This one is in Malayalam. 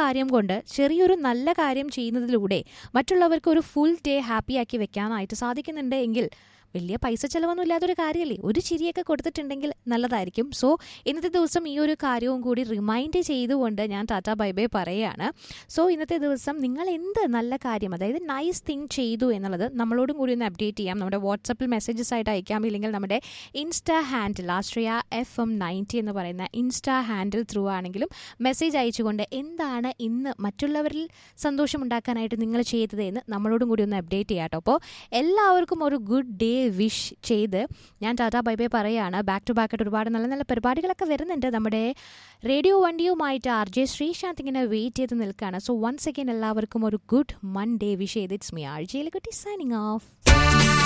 കാര്യം കൊണ്ട് ചെറിയൊരു നല്ല കാര്യം ചെയ്യുന്നതിലൂടെ മറ്റുള്ളവർക്ക് ഒരു ഫുൾ ഡേ ഹാപ്പി ആക്കി വെക്കാനായിട്ട് സാധിക്കുന്നുണ്ട് എങ്കിൽ വലിയ പൈസ ചിലവൊന്നും ഇല്ലാത്തൊരു കാര്യമല്ലേ ഒരു ചിരിയൊക്കെ കൊടുത്തിട്ടുണ്ടെങ്കിൽ നല്ലതായിരിക്കും സോ ഇന്നത്തെ ദിവസം ഈ ഒരു കാര്യവും കൂടി റിമൈൻഡ് ചെയ്തുകൊണ്ട് ഞാൻ ടാറ്റ ബൈ ബൈ പറയുകയാണ് സോ ഇന്നത്തെ ദിവസം നിങ്ങൾ എന്ത് നല്ല കാര്യം അതായത് നൈസ് തിങ് ചെയ്തു എന്നുള്ളത് നമ്മളോടും കൂടി ഒന്ന് അപ്ഡേറ്റ് ചെയ്യാം നമ്മുടെ വാട്സപ്പിൽ മെസ്സേജസ് ആയിട്ട് അയക്കാം ഇല്ലെങ്കിൽ നമ്മുടെ insta handle Ashraya F M ninety എന്ന് പറയുന്ന ഇൻസ്റ്റാ ഹാൻഡിൽ ത്രൂ ആണെങ്കിലും മെസ്സേജ് അയച്ചുകൊണ്ട് എന്താണ് ഇന്ന് മറ്റുള്ളവരിൽ സന്തോഷമുണ്ടാക്കാനായിട്ട് നിങ്ങൾ ചെയ്തത് എന്ന് നമ്മളോടും കൂടി ഒന്ന് അപ്ഡേറ്റ് ചെയ്യാം കേട്ടോ അപ്പോൾ എല്ലാവർക്കും ഒരു ഗുഡ് ഡേ വിഷ് ചെയ്ത് ഞാൻ ടാറ്റ ബൈ ബൈ പറയുകയാണ് ബാക്ക് ടു ബാക്ക് ആയിട്ട് ഒരുപാട് നല്ല നല്ല പരിപാടികളൊക്കെ വരുന്നുണ്ട് നമ്മുടെ റേഡിയോ വണ്ടിയുമായിട്ട് ആർ ജെ ശ്രീശാന്ത് ഇങ്ങനെ വെയിറ്റ് ചെയ്ത് നിൽക്കുകയാണ് സോ വൺസ് അഗൈൻ എല്ലാവർക്കും ഒരു ഗുഡ് മൺഡേ വിഷ് ചെയ്ത് it's me R J Kutty signing of